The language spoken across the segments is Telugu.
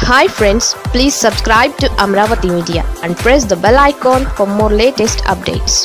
hi friends please subscribe to Amaravati media and press the bell icon for more latest updates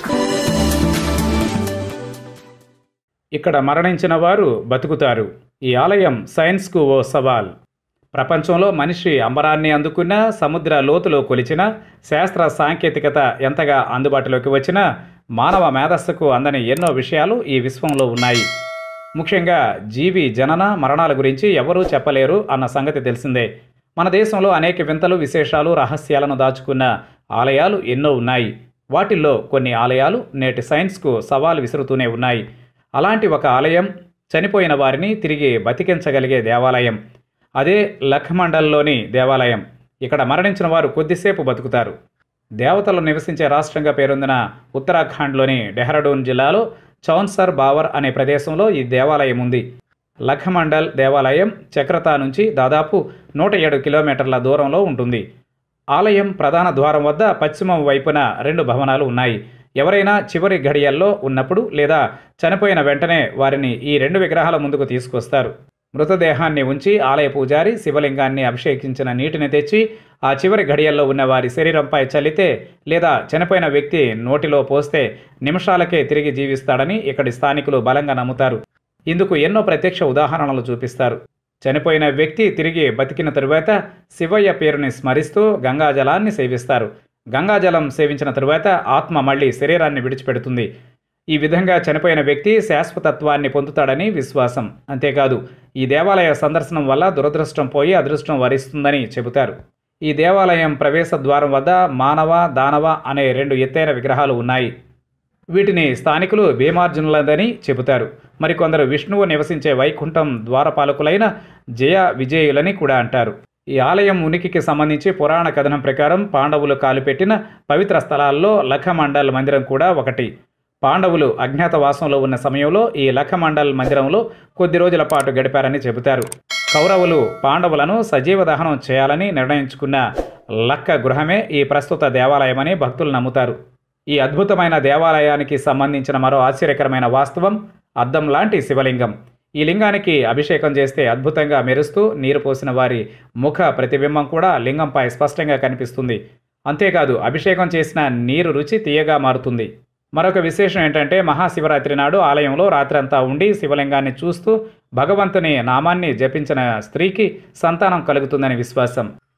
ఇక్కడ మరణించిన వారు బతుకుతారు ఈ ఆలయం సైన్స్కు ఓ సవాల్ ప్రపంచంలో మనిషి అంబరాన్ని అందుకున్న సముద్ర లోతులో కొలిచిన శాస్త్ర సాంకేతికత ఎంతగా అందుబాటులోకి వచ్చినా మానవ మేధస్సుకు అందని ఎన్నో విషయాలు ఈ విశ్వంలో ఉన్నాయి ముఖ్యంగా జీవి జనన మరణాల గురించి ఎవరూ చెప్పలేరు అన్న సంగతి తెలిసిందే మన దేశంలో అనేక వింతలు విశేషాలు రహస్యాలను దాచుకున్న ఆలయాలు ఎన్నో ఉన్నాయి వాటిల్లో కొన్ని ఆలయాలు నేటి సైన్స్కు సవాలు విసురుతూనే ఉన్నాయి అలాంటి ఒక ఆలయం చనిపోయిన వారిని తిరిగి బతికించగలిగే దేవాలయం అదే లఖమండల్లోని దేవాలయం ఇక్కడ మరణించిన వారు కొద్దిసేపు బతుకుతారు దేవతలు నివసించే రాష్ట్రంగా పేరొందిన ఉత్తరాఖండ్లోని డెహ్రాడూన్ జిల్లాలో చౌన్సర్ బావర్ అనే ప్రదేశంలో ఈ దేవాలయం ఉంది లఖమండల్ దేవాలయం చక్రతా నుంచి దాదాపు నూట ఏడు కిలోమీటర్ల దూరంలో ఉంటుంది ఆలయం ప్రధాన ద్వారం వద్ద పశ్చిమం వైపున రెండు భవనాలు ఉన్నాయి ఎవరైనా చివరి ఘడియల్లో ఉన్నప్పుడు లేదా చనిపోయిన వెంటనే వారిని ఈ రెండు విగ్రహాల ముందుకు తీసుకొస్తారు మృతదేహాన్ని ఉంచి ఆలయ పూజారి శివలింగాన్ని అభిషేకించిన నీటిని తెచ్చి ఆ చివరి ఘడియల్లో ఉన్న వారి శరీరంపై చల్లితే లేదా చనిపోయిన వ్యక్తి నోటిలో పోస్తే నిమిషాలకే తిరిగి జీవిస్తాడని ఇక్కడి స్థానికులు బలంగా నమ్ముతారు ఇందుకు ఎన్నో ప్రత్యక్ష ఉదాహరణలు చూపిస్తారు చనిపోయిన వ్యక్తి తిరిగి బతికిన తరువాత శివయ్య పేరుని స్మరిస్తూ గంగాజలాన్ని సేవిస్తారు గంగాజలం సేవించిన తరువాత ఆత్మ మళ్ళీ శరీరాన్ని విడిచిపెడుతుంది ఈ విధంగా చనిపోయిన వ్యక్తి శాశ్వతత్వాన్ని పొందుతాడని విశ్వాసం అంతేకాదు ఈ దేవాలయ సందర్శనం వల్ల దురదృష్టం పోయి అదృష్టం వరిస్తుందని చెబుతారు ఈ దేవాలయం ప్రవేశ ద్వారం వద్ద మానవ దానవ అనే రెండు ఎత్తైన విగ్రహాలు ఉన్నాయి వీటిని స్థానికులు భీమార్జునులదని చెబుతారు మరికొందరు విష్ణువు నివసించే వైకుంఠం ద్వారపాలకులైన జయ విజయులని కూడా అంటారు ఈ ఆలయం ఉనికికి సంబంధించి పురాణ కథనం ప్రకారం పాండవులు కాలుపెట్టిన పవిత్ర స్థలాల్లో లఖమండల్ మందిరం కూడా ఒకటి పాండవులు అజ్ఞాతవాసంలో ఉన్న సమయంలో ఈ లఖమండల్ మందిరంలో కొద్ది రోజుల పాటు గడిపారని చెబుతారు కౌరవులు పాండవులను సజీవ దహనం చేయాలని నిర్ణయించుకున్న లక్క గృహమే ఈ ప్రస్తుత దేవాలయమని భక్తులు నమ్ముతారు ఈ అద్భుతమైన దేవాలయానికి సంబంధించిన మరో ఆశ్చర్యకరమైన వాస్తవం అద్దం లాంటి శివలింగం ఈ లింగానికి అభిషేకం చేస్తే అద్భుతంగా మెరుస్తూ నీరు పోసిన వారి ముఖ ప్రతిబింబం కూడా లింగంపై స్పష్టంగా కనిపిస్తుంది అంతేకాదు అభిషేకం చేసిన నీరు రుచి తీయగా మారుతుంది మరొక విశేషం ఏంటంటే మహాశివరాత్రి నాడు ఆలయంలో రాత్రంతా ఉండి శివలింగాన్ని చూస్తూ భగవంతుని నామాన్ని జపించిన స్త్రీకి సంతానం కలుగుతుందని విశ్వాసం